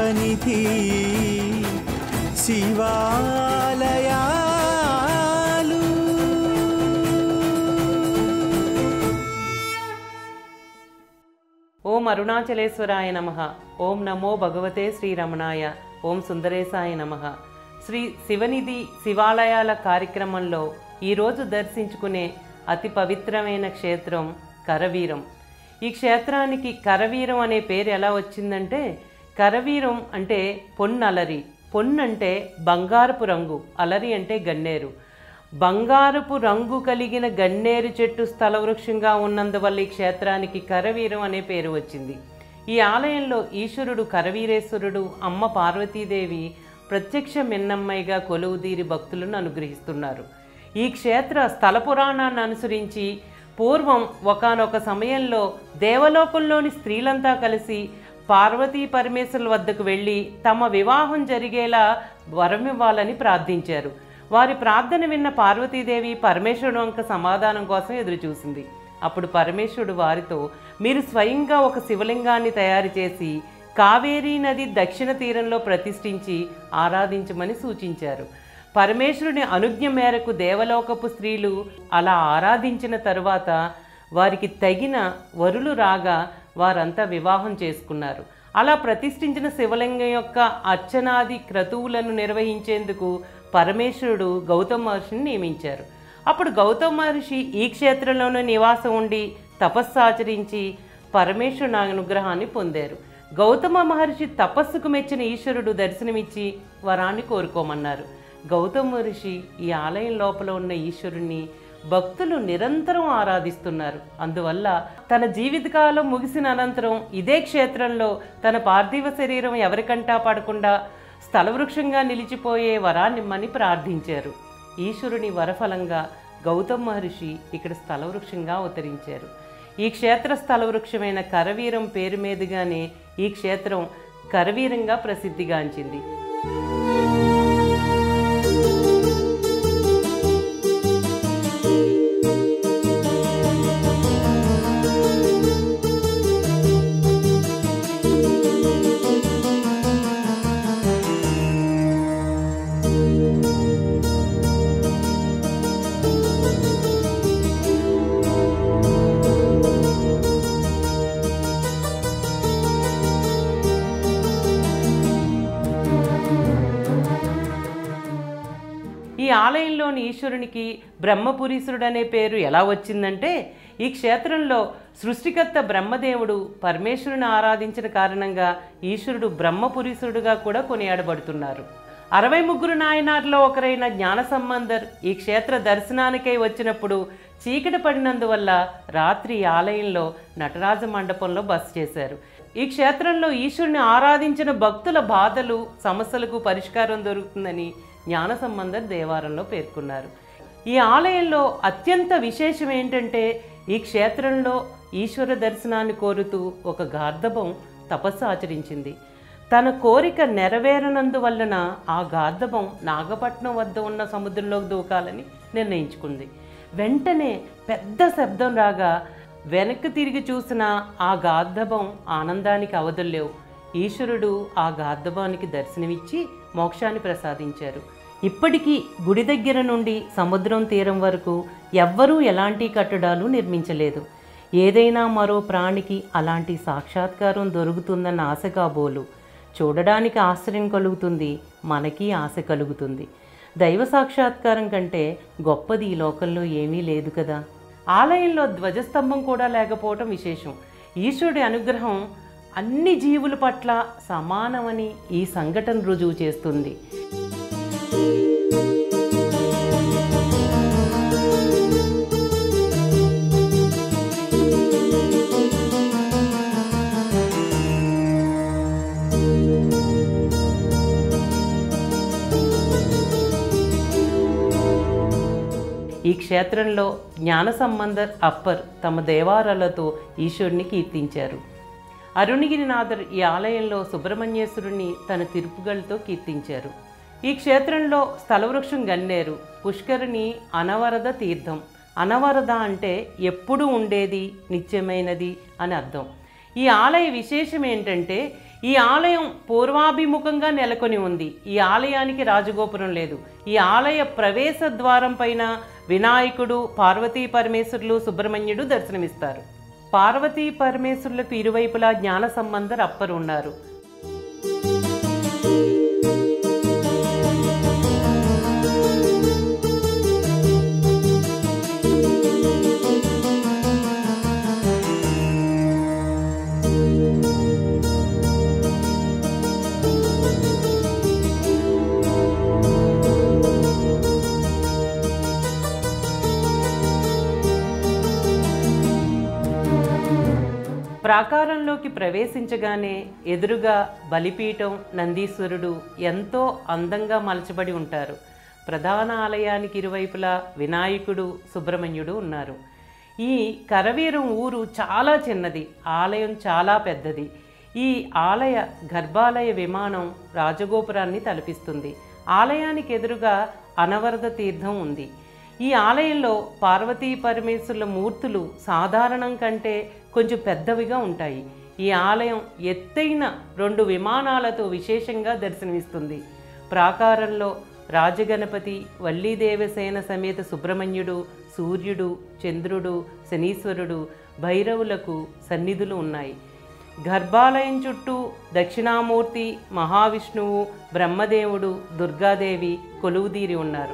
సన్నిధి శివాలయాలు ఓం అరుణాచలేశ్వరాయ నమ ఓం నమో భగవతే శ్రీరమణాయ ఓం సుందరేశాయ నమ శ్రీ శివనిధి శివాలయాల కార్యక్రమంలో ఈరోజు దర్శించుకునే అతి పవిత్రమైన క్షేత్రం కరవీరం ఈ క్షేత్రానికి కరవీరం అనే పేరు ఎలా వచ్చిందంటే కరవీరం అంటే పొన్నలరి పొన్నంటే బంగారపు రంగు అలరి అంటే గన్నేరు బంగారపు రంగు కలిగిన గన్నేరు చెట్టు స్థలవృక్షంగా ఉన్నందువల్ల ఈ క్షేత్రానికి కరవీరం అనే పేరు వచ్చింది ఈ ఆలయంలో ఈశ్వరుడు కరవీరేశ్వరుడు అమ్మ పార్వతీదేవి ప్రత్యక్ష మిన్నమ్మయ్యగా కొలువుదీరి భక్తులను అనుగ్రహిస్తున్నారు ఈ క్షేత్ర స్థల పురాణాన్ని అనుసరించి పూర్వం ఒకానొక సమయంలో దేవలోకంలోని స్త్రీలంతా కలిసి పార్వతీ పరమేశ్వరుల వద్దకు వెళ్ళి తమ వివాహం జరిగేలా వరం ఇవ్వాలని ప్రార్థించారు వారి ప్రార్థన విన్న పార్వతీదేవి పరమేశ్వరుడు వంక సమాధానం కోసం ఎదురుచూసింది అప్పుడు పరమేశ్వరుడు వారితో మీరు స్వయంగా ఒక శివలింగాన్ని తయారు చేసి కావేరీ నది దక్షిణ తీరంలో ప్రతిష్ఠించి ఆరాధించమని సూచించారు పరమేశ్వరుని అనుజ్ఞ మేరకు దేవలోకపు స్త్రీలు అలా ఆరాధించిన తరువాత వారికి తగిన వరులు రాగా వారంతా వివాహం చేసుకున్నారు అలా ప్రతిష్ఠించిన శివలింగం యొక్క అర్చనాది క్రతువులను నిర్వహించేందుకు పరమేశ్వరుడు గౌతమ మహర్షిని నియమించారు అప్పుడు గౌతమ మహర్షి ఈ క్షేత్రంలోనే నివాసం ఉండి తపస్సు ఆచరించి పరమేశ్వరుని అనుగ్రహాన్ని పొందారు గౌతమ మహర్షి తపస్సుకు మెచ్చిన ఈశ్వరుడు దర్శనమిచ్చి వరాన్ని కోరుకోమన్నారు గౌతమ మహర్షి ఈ ఆలయం లోపల ఉన్న ఈశ్వరుణ్ణి భక్తులు నిరంతరం ఆరాధిస్తున్నారు అందువల్ల తన జీవితకాలం ముగిసిన అనంతరం ఇదే క్షేత్రంలో తన పార్థివ శరీరం ఎవరికంటా పడకుండా స్థలవృక్షంగా నిలిచిపోయే వరాన్నిమ్మని ప్రార్థించారు ఈశ్వరుని వరఫలంగా గౌతమ్ మహర్షి ఇక్కడ స్థలవృక్షంగా అవతరించారు ఈ క్షేత్ర స్థలవృక్షమైన కరవీరం పేరు మీదుగానే ఈ క్షేత్రం కరవీరంగా ప్రసిద్ధిగాంచింది ఈ ఆలయంలోని ఈశ్వరునికి బ్రహ్మపురీశ్వరుడు అనే పేరు ఎలా వచ్చిందంటే ఈ క్షేత్రంలో సృష్టికర్త బ్రహ్మదేవుడు పరమేశ్వరుని ఆరాధించిన కారణంగా ఈశ్వరుడు బ్రహ్మపురీశ్వరుడుగా కూడా కొనియాడబడుతున్నారు అరవై ముగ్గురు నాయనార్లో ఒకరైన జ్ఞాన సంబంధర్ ఈ క్షేత్ర దర్శనానికై వచ్చినప్పుడు చీకటి పడినందువల్ల రాత్రి ఈ ఆలయంలో నటరాజ మండపంలో బస చేశారు ఈ క్షేత్రంలో ఈశ్వరుని ఆరాధించిన భక్తుల బాధలు సమస్యలకు పరిష్కారం దొరుకుతుందని జ్ఞాన సంబంధర్ దేవారంలో పేర్కొన్నారు ఈ ఆలయంలో అత్యంత విశేషం ఏంటంటే ఈ క్షేత్రంలో ఈశ్వర దర్శనాన్ని కోరుతూ ఒక గార్ధబం తపస్సు ఆచరించింది తన కోరిక నెరవేరనందువలన ఆ గార్ధబం నాగపట్నం వద్ద ఉన్న సముద్రంలోకి దూకాలని నిర్ణయించుకుంది వెంటనే పెద్ద శబ్దం రాగా వెనక్కి తిరిగి చూసిన ఆ గార్ధబం ఆనందానికి అవధుల్లేవు ఈశ్వరుడు ఆ గార్ధబానికి దర్శనమిచ్చి మోక్షాన్ని ప్రసాదించారు ఇప్పటికీ గుడి దగ్గర నుండి సముద్రం తీరం వరకు ఎవ్వరూ ఎలాంటి కట్టడాలు నిర్మించలేదు ఏదైనా మరో ప్రాణికి అలాంటి సాక్షాత్కారం దొరుకుతుందన్న ఆశ కాబోలు చూడడానికి ఆశ్చర్యం కలుగుతుంది మనకి ఆశ కలుగుతుంది దైవ సాక్షాత్కారం కంటే గొప్పది ఈ లోకంలో ఏమీ లేదు కదా ఆలయంలో ధ్వజస్తంభం కూడా లేకపోవటం విశేషం ఈశ్వరుడి అనుగ్రహం అన్ని జీవుల పట్ల సమానమని ఈ సంఘటన రుజువు చేస్తుంది ఈ క్షేత్రంలో జ్ఞాన సంబంధర్ అప్పర్ తమ దేవారాలతో ఈశ్వరుని కీర్తించారు అరుణగిరినాథర్ ఈ ఆలయంలో సుబ్రహ్మణ్యేశ్వరుని తన తిరుపుగలతో కీర్తించారు ఈ క్షేత్రంలో స్థలవృక్షం గన్నేరు పుష్కరిణి అనవరద తీర్థం అనవరద అంటే ఎప్పుడూ ఉండేది నిత్యమైనది అని అర్థం ఈ ఆలయ విశేషం ఏంటంటే ఈ ఆలయం పూర్వాభిముఖంగా నెలకొని ఉంది ఈ ఆలయానికి రాజగోపురం లేదు ఈ ఆలయ ప్రవేశ ద్వారం పైన వినాయకుడు పార్వతీ పరమేశ్వరులు సుబ్రహ్మణ్యుడు దర్శనమిస్తారు పార్వతీ పరమేశ్వరులకు ఇరువైపులా జ్ఞాన సంబంధర్ అప్పరు ఉన్నారు ప్రాకారంలోకి ప్రవేశించగానే ఎదురుగా బలిపీఠం నందీశ్వరుడు ఎంతో అందంగా మలచబడి ఉంటారు ప్రధాన ఆలయానికి ఇరువైపులా వినాయకుడు సుబ్రహ్మణ్యుడు ఉన్నారు ఈ కరవీరం ఊరు చాలా చిన్నది ఆలయం చాలా పెద్దది ఈ ఆలయ గర్భాలయ విమానం రాజగోపురాన్ని తలపిస్తుంది ఆలయానికి ఎదురుగా అనవరద తీర్థం ఉంది ఈ ఆలయంలో పార్వతీ పరమేశ్వరుల మూర్తులు సాధారణం కంటే కొంచెం పెద్దవిగా ఉంటాయి ఈ ఆలయం ఎత్తైన రెండు విమానాలతో విశేషంగా దర్శనమిస్తుంది ప్రాకారంలో రాజగణపతి వల్లీదేవసేన సమేత సుబ్రహ్మణ్యుడు సూర్యుడు చంద్రుడు శనీశ్వరుడు భైరవులకు సన్నిధులు ఉన్నాయి గర్భాలయం చుట్టూ దక్షిణామూర్తి మహావిష్ణువు బ్రహ్మదేవుడు దుర్గాదేవి కొలువుదీరి ఉన్నారు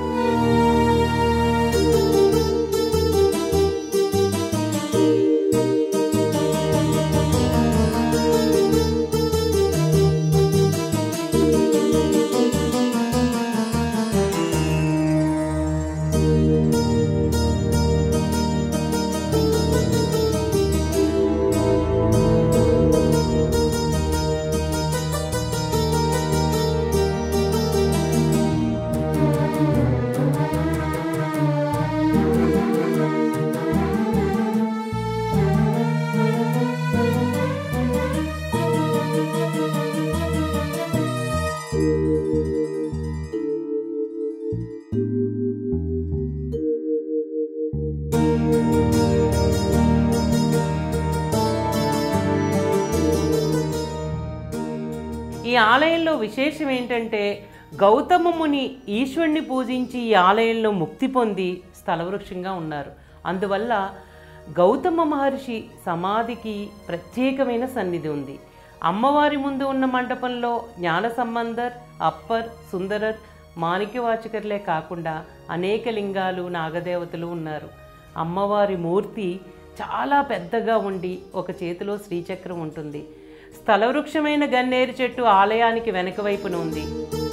ఈ ఆలయంలో విశేషం ఏంటంటే గౌతమ ముని ఈశ్వరుణ్ణి పూజించి ఈ ఆలయంలో ముక్తి పొంది స్థలవృక్షంగా ఉన్నారు అందువల్ల గౌతమ మహర్షి సమాధికి ప్రత్యేకమైన సన్నిధి ఉంది అమ్మవారి ముందు ఉన్న మండపంలో జ్ఞాన సంబంధర్ అప్పర్ సుందరర్ మాణిక్యవాచకర్లే కాకుండా అనేక లింగాలు నాగదేవతలు ఉన్నారు అమ్మవారి మూర్తి చాలా పెద్దగా ఉండి ఒక చేతిలో శ్రీచక్రం ఉంటుంది స్థలవృక్షమైన గన్నేరు చెట్టు ఆలయానికి వెనక వైపున ఉంది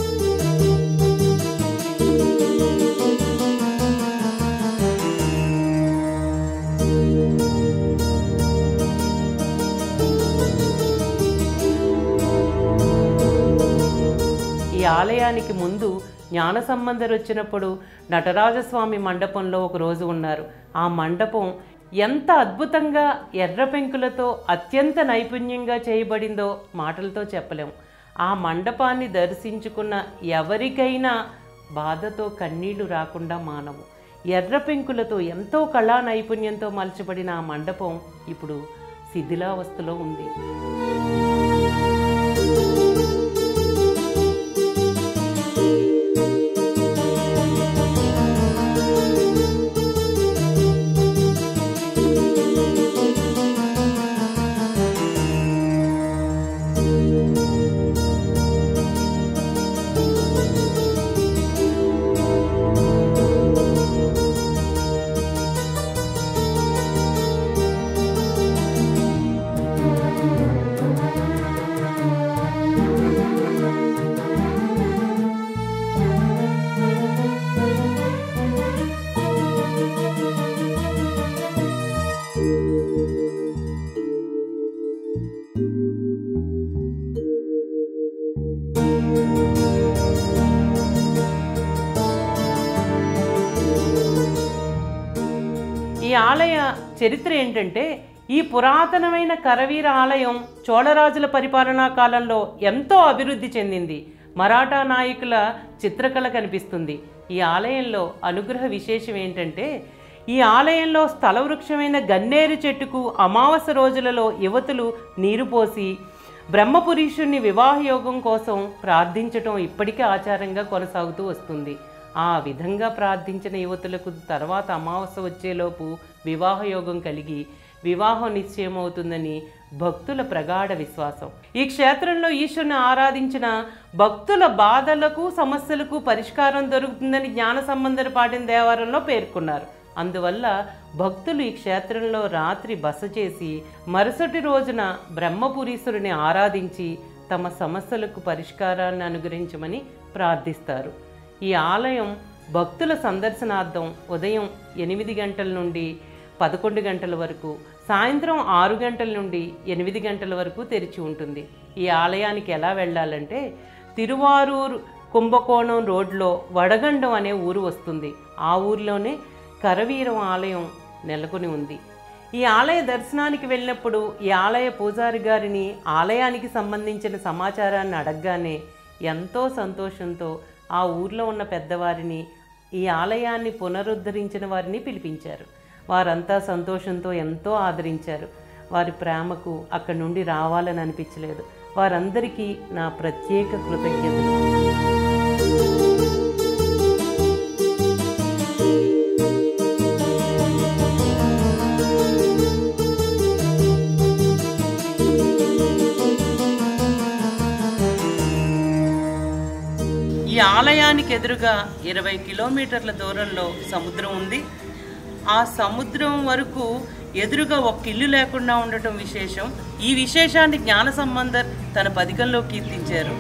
ఈ ఆలయానికి ముందు జ్ఞాన సంబంధర్ వచ్చినప్పుడు నటరాజస్వామి మండపంలో ఒక రోజు ఉన్నారు ఆ మండపం ఎంత అద్భుతంగా ఎర్ర పెంకులతో అత్యంత నైపుణ్యంగా చేయబడిందో మాటలతో చెప్పలేం ఆ మండపాన్ని దర్శించుకున్న ఎవరికైనా బాధతో కన్నీళ్లు రాకుండా మానవు ఎర్ర పెంకులతో ఎంతో కళా నైపుణ్యంతో మలచబడిన ఆ మండపం ఇప్పుడు శిథిలావస్థలో ఉంది ఈ ఆలయ చరిత్ర ఏంటంటే ఈ పురాతనమైన కరవీర ఆలయం చోళరాజుల పరిపాలనా కాలంలో ఎంతో అభివృద్ధి చెందింది మరాఠా నాయకుల చిత్రకళ కనిపిస్తుంది ఈ ఆలయంలో అనుగ్రహ విశేషం ఏంటంటే ఈ ఆలయంలో స్థలవృక్షమైన గన్నేరు చెట్టుకు అమావాస్య రోజులలో యువతులు నీరు పోసి బ్రహ్మపురీషుణ్ణి వివాహ యోగం కోసం ప్రార్థించటం ఇప్పటికీ ఆచారంగా కొనసాగుతూ వస్తుంది ఆ విధంగా ప్రార్థించిన యువతులకు తర్వాత అమావాస్య వచ్చేలోపు వివాహ యోగం కలిగి వివాహం నిశ్చయమవుతుందని భక్తుల ప్రగాఢ విశ్వాసం ఈ క్షేత్రంలో ఈశ్వరుని ఆరాధించిన భక్తుల బాధలకు సమస్యలకు పరిష్కారం దొరుకుతుందని జ్ఞాన సంబంధర పాటిన దేవాలయంలో పేర్కొన్నారు అందువల్ల భక్తులు ఈ క్షేత్రంలో రాత్రి బస చేసి మరుసటి రోజున బ్రహ్మపురీశ్వరుని ఆరాధించి తమ సమస్యలకు పరిష్కారాన్ని అనుగ్రహించమని ప్రార్థిస్తారు ఈ ఆలయం భక్తుల సందర్శనార్థం ఉదయం ఎనిమిది గంటల నుండి పదకొండు గంటల వరకు సాయంత్రం ఆరు గంటల నుండి ఎనిమిది గంటల వరకు తెరిచి ఉంటుంది ఈ ఆలయానికి ఎలా వెళ్ళాలంటే తిరువారూరు కుంభకోణం రోడ్లో వడగండం అనే ఊరు వస్తుంది ఆ ఊరిలోనే కరవీరం ఆలయం నెలకొని ఉంది ఈ ఆలయ దర్శనానికి వెళ్ళినప్పుడు ఈ ఆలయ పూజారి గారిని ఆలయానికి సంబంధించిన సమాచారాన్ని అడగగానే ఎంతో సంతోషంతో ఆ ఊర్లో ఉన్న పెద్దవారిని ఈ ఆలయాన్ని పునరుద్ధరించిన వారిని పిలిపించారు వారంతా సంతోషంతో ఎంతో ఆదరించారు వారి ప్రేమకు అక్కడి నుండి రావాలని అనిపించలేదు వారందరికీ నా ప్రత్యేక కృతజ్ఞతలు ఈ ఆలయానికి ఎదురుగా ఇరవై కిలోమీటర్ల దూరంలో సముద్రం ఉంది ఆ సముద్రం వరకు ఎదురుగా ఒక ఇల్లు లేకుండా ఉండటం విశేషం ఈ విశేషాన్ని జ్ఞాన సంబంధర్ తన పథకంలో కీర్తించారు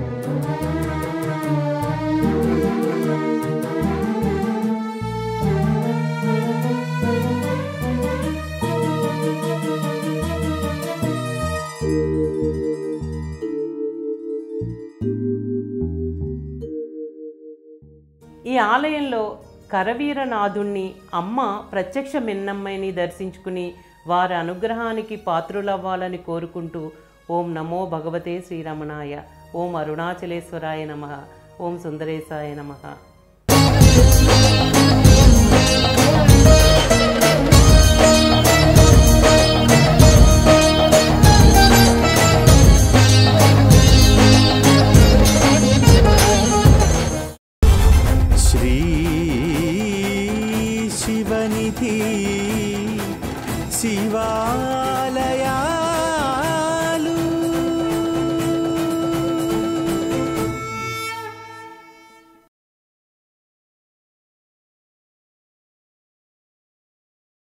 ఈ ఆలయంలో కరవీరనాథుణ్ణి అమ్మ ప్రత్యక్ష మిన్నమ్మని దర్శించుకుని వారి అనుగ్రహానికి పాత్రులవ్వాలని కోరుకుంటూ ఓం నమో భగవతే శ్రీరమణాయ ఓం అరుణాచలేశ్వరాయ నమ ఓం సుందరేశాయ నమ శ్రీ శివనిధి శివాలయ